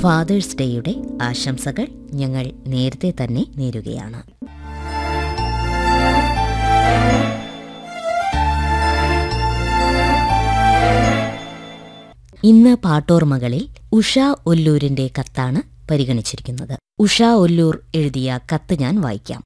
Fathers ഡേയുടെ ആശംസകൾ ഞങ്ങൾ നേരത്തെ തന്നെ നേരുകയാണ് ഇന്ന് പാട്ടോർമകളിൽ ഉഷ ഒല്ലൂരിന്റെ കത്താണ് പരിഗണിച്ചിരിക്കുന്നത് ഉഷ ഒല്ലൂർ എഴുതിയ കത്ത് ഞാൻ വായിക്കാം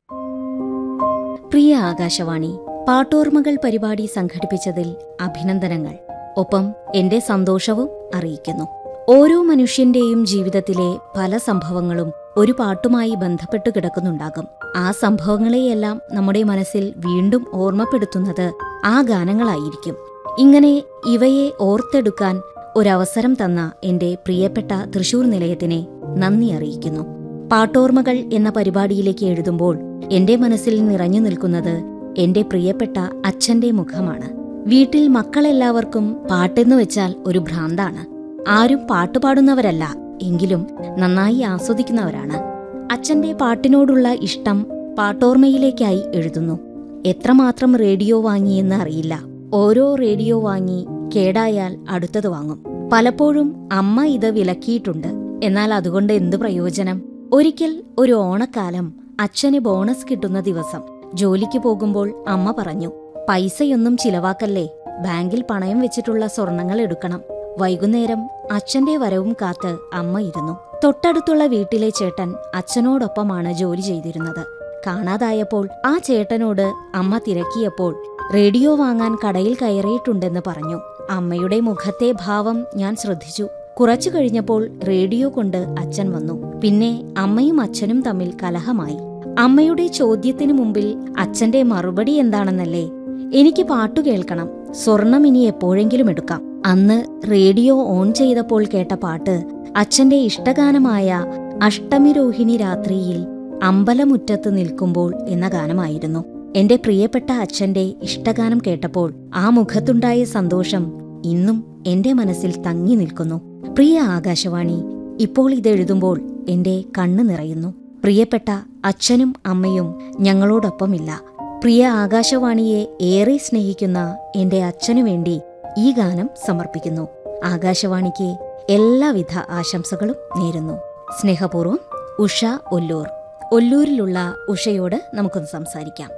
പ്രിയ ആകാശവാണി പാട്ടോർമകൾ പരിപാടി സംഘടിപ്പിച്ചതിൽ അഭിനന്ദനങ്ങൾ ഒപ്പം എന്റെ സന്തോഷവും അറിയിക്കുന്നു ഓരോ മനുഷ്യന്റെയും ജീവിതത്തിലെ പല സംഭവങ്ങളും ഒരു പാട്ടുമായി ബന്ധപ്പെട്ടു കിടക്കുന്നുണ്ടാകും ആ സംഭവങ്ങളെയെല്ലാം നമ്മുടെ മനസ്സിൽ വീണ്ടും ഓർമ്മപ്പെടുത്തുന്നത് ആ ഗാനങ്ങളായിരിക്കും ഇങ്ങനെ ഇവയെ ഓർത്തെടുക്കാൻ ഒരവസരം തന്ന എന്റെ പ്രിയപ്പെട്ട തൃശൂർ നിലയത്തിനെ നന്ദി അറിയിക്കുന്നു പാട്ടോർമകൾ എന്ന പരിപാടിയിലേക്ക് എഴുതുമ്പോൾ എന്റെ മനസ്സിൽ നിറഞ്ഞു നിൽക്കുന്നത് എന്റെ പ്രിയപ്പെട്ട അച്ഛന്റെ മുഖമാണ് വീട്ടിൽ മക്കളെല്ലാവർക്കും പാട്ടെന്ന് വെച്ചാൽ ഒരു ഭ്രാന്താണ് ആരും പാട്ടുപാടുന്നവരല്ല എങ്കിലും നന്നായി ആസ്വദിക്കുന്നവരാണ് അച്ഛന്റെ പാട്ടിനോടുള്ള ഇഷ്ടം പാട്ടോർമയിലേക്കായി എഴുതുന്നു എത്രമാത്രം റേഡിയോ വാങ്ങിയെന്ന് അറിയില്ല ഓരോ റേഡിയോ വാങ്ങി കേടായാൽ അടുത്തത് വാങ്ങും പലപ്പോഴും അമ്മ ഇത് വിലക്കിയിട്ടുണ്ട് എന്നാൽ അതുകൊണ്ട് എന്തു പ്രയോജനം ഒരിക്കൽ ഒരു ഓണക്കാലം അച്ഛന് ബോണസ് കിട്ടുന്ന ദിവസം ജോലിക്ക് പോകുമ്പോൾ അമ്മ പറഞ്ഞു പൈസയൊന്നും ചിലവാക്കല്ലേ ബാങ്കിൽ പണയം വെച്ചിട്ടുള്ള സ്വർണങ്ങൾ എടുക്കണം വൈകുന്നേരം അച്ഛന്റെ വരവും കാത്ത് അമ്മ ഇരുന്നു തൊട്ടടുത്തുള്ള വീട്ടിലെ ചേട്ടൻ അച്ഛനോടൊപ്പമാണ് ജോലി ചെയ്തിരുന്നത് കാണാതായപ്പോൾ ആ ചേട്ടനോട് അമ്മ തിരക്കിയപ്പോൾ റേഡിയോ വാങ്ങാൻ കടയിൽ കയറിയിട്ടുണ്ടെന്ന് പറഞ്ഞു അമ്മയുടെ മുഖത്തെ ഭാവം ഞാൻ ശ്രദ്ധിച്ചു കുറച്ചു കഴിഞ്ഞപ്പോൾ റേഡിയോ കൊണ്ട് അച്ഛൻ വന്നു പിന്നെ അമ്മയും അച്ഛനും തമ്മിൽ കലഹമായി അമ്മയുടെ ചോദ്യത്തിനു മുമ്പിൽ അച്ഛന്റെ മറുപടി എന്താണെന്നല്ലേ എനിക്ക് പാട്ടു കേൾക്കണം സ്വർണം ഇനി എപ്പോഴെങ്കിലും എടുക്കാം അന്ന് റേഡിയോ ഓൺ ചെയ്തപ്പോൾ കേട്ട പാട്ട് അച്ഛന്റെ ഇഷ്ടഗാനമായ അഷ്ടമിരോഹിണി രാത്രിയിൽ അമ്പലമുറ്റത്ത് നിൽക്കുമ്പോൾ എന്ന ഗാനമായിരുന്നു എന്റെ പ്രിയപ്പെട്ട അച്ഛന്റെ ഇഷ്ടഗാനം കേട്ടപ്പോൾ ആ മുഖത്തുണ്ടായ സന്തോഷം ഇന്നും എന്റെ മനസ്സിൽ തങ്ങി നിൽക്കുന്നു പ്രിയ ആകാശവാണി ഇപ്പോൾ ഇതെഴുതുമ്പോൾ എന്റെ കണ്ണ് നിറയുന്നു പ്രിയപ്പെട്ട അച്ഛനും അമ്മയും ഞങ്ങളോടൊപ്പമില്ല പ്രിയ ആകാശവാണിയെ ഏറെ സ്നേഹിക്കുന്ന എന്റെ അച്ഛനു വേണ്ടി ഈ ഗാനം സമർപ്പിക്കുന്നു ആകാശവാണിക്ക് എല്ലാവിധ ആശംസകളും നേരുന്നു സ്നേഹപൂർവ്വം ഉഷ ഒല്ലൂർ ഒല്ലൂരിലുള്ള ഉഷയോട് നമുക്കൊന്ന് സംസാരിക്കാം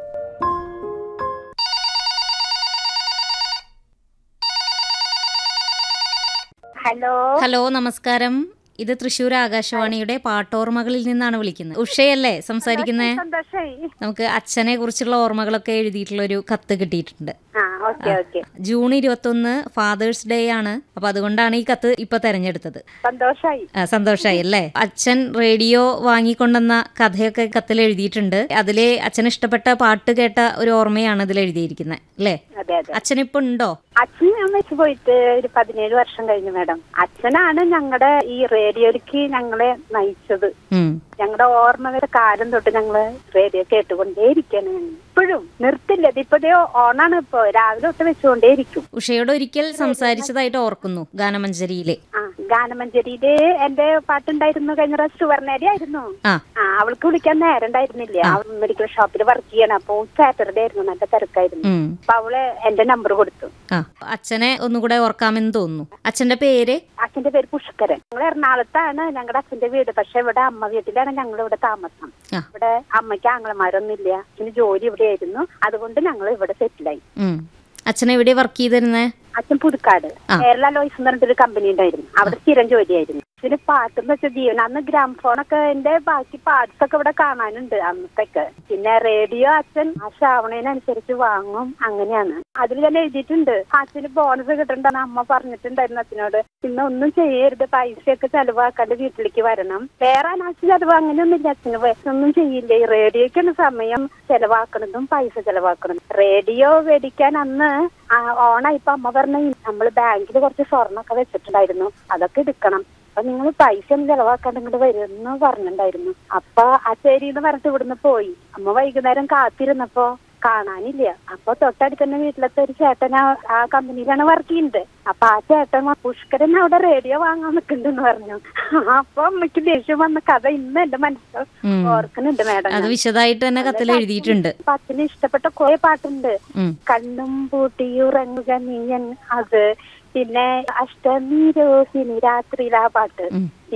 ഹലോ ഹലോ നമസ്കാരം ഇത് തൃശൂർ ആകാശവാണിയുടെ പാട്ടോർമകളിൽ നിന്നാണ് വിളിക്കുന്നത് ഉഷയല്ലേ സംസാരിക്കുന്നേ സന്തോഷായി നമുക്ക് അച്ഛനെ കുറിച്ചുള്ള ഓർമ്മകളൊക്കെ എഴുതിയിട്ടുള്ള ഒരു കത്ത് കിട്ടിയിട്ടുണ്ട് ആ ഓക്കെ ഓക്കെ ജൂൺ ഇരുപത്തൊന്ന് ഫാദേഴ്സ് ഡേ ആണ് അപ്പൊ അതുകൊണ്ടാണ് ഈ കത്ത് ഇപ്പൊ തെരഞ്ഞെടുത്തത് സന്തോഷായി ആ, സന്തോഷായി അല്ലേ അച്ഛൻ റേഡിയോ വാങ്ങിക്കൊണ്ടെന്ന കഥയൊക്കെ കത്തിൽ എഴുതിയിട്ടുണ്ട് അതിലെ അച്ഛന് ഇഷ്ടപ്പെട്ട പാട്ട് കേട്ട ഒരു ഓർമ്മയാണ് ഇതിൽ എഴുതിയിരിക്കുന്നത് അല്ലേ അതെ അതെ അച്ഛനിപ്പോ ഉണ്ടോ അച്ഛൻ ഞാൻ വെച്ച് പോയിട്ട് ഒരു പതിനേഴ് വർഷം കഴിഞ്ഞു മാഡം അച്ഛനാണ് ഞങ്ങളുടെ ഈ റേഡിയോയിലേക്ക് ഞങ്ങളെ നയിച്ചത് ഉം ഞങ്ങളുടെ ഓർമ്മയുടെ കാലം തൊട്ട് ഞങ്ങള് റേഡിയോ കേട്ടുകൊണ്ടേയിരിക്കാണ് ഞങ്ങൾ ഇപ്പോഴും നിർത്തില്ല ഇതിപ്പോ ദേ ഓണാണ് ഇപ്പൊ രാവിലെ തൊട്ട് വെച്ചുകൊണ്ടേയിരിക്കും ഉഷയോട് ഒരിക്കൽ സംസാരിച്ചതായിട്ട് ഓർക്കുന്നു ഗാനമഞ്ജരിയിലെ ആ ഗാനമഞ്ജരിയില് എന്റെ പാട്ടുണ്ടായിരുന്നു കഴിഞ്ഞ പ്രാവശ്യം സുവർണേരി ആയിരുന്നു ആ ആ അവൾക്ക് വിളിക്കാൻ നേരം ഉണ്ടായിരുന്നില്ല അവൾ മെഡിക്കൽ ഷോപ്പിൽ വർക്ക് ചെയ്യണം അപ്പൊ സാറ്റർഡേ ആയിരുന്നു നല്ല തിരക്കായിരുന്നു ഉം അപ്പൊ അവള് എന്റെ നമ്പർ കൊടുത്തു ആ അച്ഛനെ ഒന്നുകൂടെ ഓർക്കാമെന്ന് തോന്നുന്നു അച്ഛന്റെ പേര് അച്ഛന്റെ പേര് പുഷ്കരൻ ഞങ്ങൾ എറണാകുളത്താണ് ഞങ്ങളുടെ അച്ഛന്റെ വീട് പക്ഷെ ഇവിടെ അമ്മ വീട്ടിലാണ് ഞങ്ങൾ ഇവിടെ താമസം ആ. ഇവിടെ അമ്മയ്ക്ക് ആങ്ങളമാരൊന്നും ഇല്ല അച്ഛന് ജോലി ഇവിടെയായിരുന്നു അതുകൊണ്ട് ഞങ്ങൾ ഇവിടെ സെറ്റിലായി ഉം അച്ഛൻ എവിടെ വർക്ക് ചെയ്തിരുന്നേ അച്ഛൻ പുതുക്കാട് ആ. കേരള ലോയ്സ് എന്ന് പറഞ്ഞിട്ടൊരു കമ്പനി ഉണ്ടായിരുന്നു അവിടെ സ്ഥിരം ജോലിയായിരുന്നു പിന്നെ പാട്ടെന്ന് വെച്ചാൽ ജീവൻ അന്ന് ഗ്രാംഫോണൊക്കെ എന്റെ ബാക്കി പാർട്സ് ഒക്കെ ഇവിടെ കാണാനുണ്ട് അന്നത്തൊക്കെ പിന്നെ റേഡിയോ അച്ഛൻ ആ ശ്രാവണേനനുസരിച്ച് വാങ്ങും അങ്ങനെയാണ് അതിൽ ഞാൻ എഴുതിയിട്ടുണ്ട് അച്ഛന് ബോണസ് കിട്ടണ്ടെന്ന് അമ്മ പറഞ്ഞിട്ടുണ്ടായിരുന്നു അച്ഛനോട് പിന്നെ ഒന്നും ചെയ്യരുത് പൈസയൊക്കെ ചെലവാക്കാണ്ട് വീട്ടിലേക്ക് വരണം വേറെ അനാവശ്യ ചെലവ് അങ്ങനെയൊന്നുമില്ല അച്ഛന് വേ- ഒന്നും ചെയ്യില്ല ഈ റേഡിയോക്കാണ് സമയം ചെലവാക്കണതും പൈസ ചെലവാക്കണതും റേഡിയോ മേടിക്കാൻ അന്ന് ആ ഓണായിപ്പോ അമ്മ പറഞ്ഞ നമ്മള് ബാങ്കിൽ കുറച്ച് സ്വർണ്ണമൊക്കെ വെച്ചിട്ടുണ്ടായിരുന്നു അതൊക്കെ എടുക്കണം അപ്പൊ നിങ്ങൾ പൈസ ഒന്നും ചെലവാക്കാണ്ട് ഇങ്ങോട്ട് വരുമെന്ന് പറഞ്ഞിട്ടുണ്ടായിരുന്നു അപ്പൊ ആ ശരിന്ന് പറഞ്ഞിട്ട് ഇവിടുന്ന് പോയി അമ്മ വൈകുന്നേരം കാത്തിരുന്നപ്പോ കാണാനില്ല അപ്പൊ തൊട്ടടുത്ത് തന്നെ വീട്ടിലത്തെ ഒരു ചേട്ടൻ ആ- ആ കമ്പനിയിലാണ് വർക്ക് ചെയ്യുന്നത് അപ്പൊ ആ ചേട്ടൻ വ- പുഷ്കരൻ അവിടെ റേഡിയോ വാങ്ങാൻ നിൽക്കുന്നുണ്ടെന്ന് പറഞ്ഞു അപ്പൊ അമ്മയ്ക്ക് ദേഷ്യം വന്ന കഥ ഇന്ന് എന്റെ മനസ്സിൽ ഉം. ഓർക്കുന്നുണ്ട് മാഡം അത് വിശദമായിട്ട് തന്നെ കത്തിൽ എഴുതിയിട്ടുണ്ട് അപ്പൊ അച്ഛന് ഇഷ്ടപ്പെട്ട കുറെ പാട്ടുണ്ട് ഉം കണ്ണും പൂട്ടിയുറങ്ങുക നീയൻ അത് പിന്നെ അഷ്ടമി രോഹിണി രാത്രിയിലെ ആ പാട്ട് ഉം